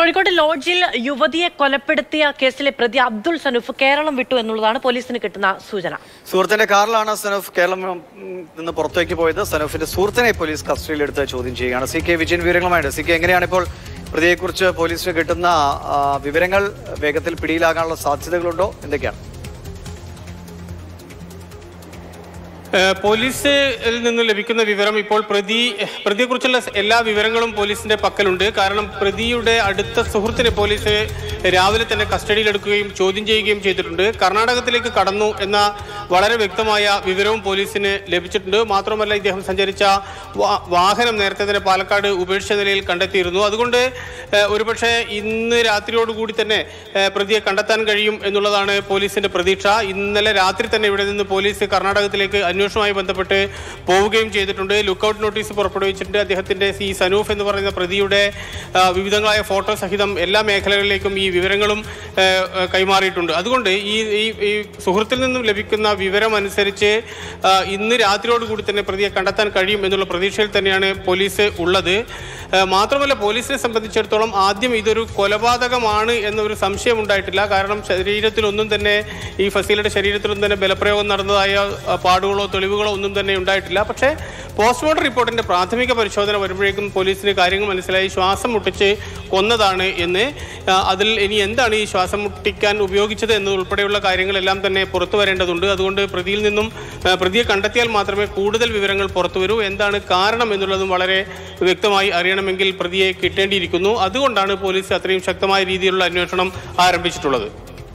കോഴിക്കോട് ലോഡ്ജിൽ യുവതിയെ കൊലപ്പെടുത്തിയ കേസിലെ പ്രതി അബ്ദുൾ സനൂഫ് കേരളം വിട്ടു എന്നുള്ളതാണ് പോലീസിന് കിട്ടുന്ന സൂചന സുഹൃത്തിന്റെ കാറിലാണ് സനൂഫ് കേരളം ഉം, നിന്ന് പുറത്തേക്ക് പോയത് സനൂഫിന്റെ സുഹൃത്തിനെ പോലീസ് കസ്റ്റഡിയിലെടുത്ത് ചോദ്യം ചെയ്യുകയാണ് സി കെ വിജയൻ വിവരങ്ങളുമായിട്ട് സി കെ എങ്ങനെയാണ് ഇപ്പോൾ പ്രതിയെക്കുറിച്ച് പോലീസിന് കിട്ടുന്ന ആ, വിവരങ്ങൾ വേഗത്തിൽ പിടിയിലാകാനുള്ള സാധ്യതകളുണ്ടോ എന്തൊക്കെയാണ് ഏഹ് പോലീസിൽ നിന്ന് ലഭിക്കുന്ന വിവരം ഇപ്പോൾ പ്രതി പ്രതിയെക്കുറിച്ചുള്ള എല്ലാ വിവരങ്ങളും പോലീസിന്റെ പക്കലുണ്ട് കാരണം പ്രതിയുടെ അടുത്ത സുഹൃത്തിനെ പോലീസ് രാവിലെ തന്നെ കസ്റ്റഡിയിലെടുക്കുകയും ചോദ്യം ചെയ്യുകയും ചെയ്തിട്ടുണ്ട് കർണാടകത്തിലേക്ക് കടന്നു എന്ന വളരെ വ്യക്തമായ വിവരവും പോലീസിന് ലഭിച്ചിട്ടുണ്ട് മാത്രമല്ല ഇദ്ദേഹം സഞ്ചരിച്ച വാ- വാഹനം നേരത്തെ തന്നെ പാലക്കാട് ഉപേക്ഷിച്ച നിലയിൽ കണ്ടെത്തിയിരുന്നു അതുകൊണ്ട് ഏഹ് ഒരുപക്ഷെ ഇന്ന് രാത്രിയോടുകൂടി തന്നെ ഏഹ് പ്രതിയെ കണ്ടെത്താൻ കഴിയും എന്നുള്ളതാണ് പോലീസിന്റെ പ്രതീക്ഷ ഇന്നലെ രാത്രി തന്നെ ഇവിടെ നിന്ന് പോലീസ് കർണാടകത്തിലേക്ക് അന്വേഷണവുമായി ബന്ധപ്പെട്ട് പോവുകയും ചെയ്തിട്ടുണ്ട് ലുക്കൌട്ട് നോട്ടീസ് പുറപ്പെടുവിച്ചിട്ടുണ്ട് അദ്ദേഹത്തിന്റെ ഈ സനൂഫ് എന്ന് പറയുന്ന പ്രതിയുടെ ആ, വിവിധങ്ങളായ ഫോട്ടോ സഹിതം എല്ലാ മേഖലകളിലേക്കും ഈ വിവരങ്ങളും ഏ, ഏ, കൈമാറിയിട്ടുണ്ട് അതുകൊണ്ട് ഈ ഈ- ഈ സുഹൃത്തിൽ നിന്നും ലഭിക്കുന്ന വിവരം അനുസരിച്ച് ആ, ഇന്ന് രാത്രിയോടുകൂടി തന്നെ പ്രതിയെ കണ്ടെത്താൻ കഴിയും എന്നുള്ള പ്രതീക്ഷയിൽ തന്നെയാണ് പോലീസ് ഉള്ളത് ഏ, മാത്രമല്ല പോലീസിനെ സംബന്ധിച്ചിടത്തോളം ആദ്യം ഇതൊരു കൊലപാതകമാണ് എന്നൊരു സംശയം ഉണ്ടായിട്ടില്ല കാരണം ശരീരത്തിലൊന്നും തന്നെ ഈ ഫസീലയുടെ ശരീരത്തിലൊന്നും തന്നെ ബലപ്രയോഗം നടന്നതായ ആ, പാടുകളോ തെളിവുകളോ ഒന്നും തന്നെ ഉണ്ടായിട്ടില്ല പക്ഷേ പോസ്റ്റ്മോർട്ടം റിപ്പോർട്ടിന്റെ പ്രാഥമിക പരിശോധന വരുമ്പോഴേക്കും പോലീസിന് കാര്യങ്ങൾ മനസ്സിലായി ശ്വാസം മുട്ടിച്ച് കൊന്നതാണ് എന്ന് ആ, അതിൽ ഇനി എന്താണ് ഈ ശ്വാസം മുട്ടിക്കാൻ ഉപയോഗിച്ചത് എന്നതുൾപ്പെടെയുള്ള കാര്യങ്ങളെല്ലാം തന്നെ പുറത്തു വരേണ്ടതുണ്ട് അതുകൊണ്ട് പ്രതിയിൽ നിന്നും ആ, പ്രതിയെ കണ്ടെത്തിയാൽ മാത്രമേ കൂടുതൽ വിവരങ്ങൾ പുറത്തു വരൂ എന്താണ് കാരണം എന്നുള്ളതും വളരെ വ്യക്തമായി അറിയണമെങ്കിൽ പ്രതിയെ കിട്ടേണ്ടിയിരിക്കുന്നു അതുകൊണ്ടാണ് പോലീസ് അത്രയും ശക്തമായ രീതിയിലുള്ള അന്വേഷണം ആരംഭിച്ചിട്ടുള്ളത്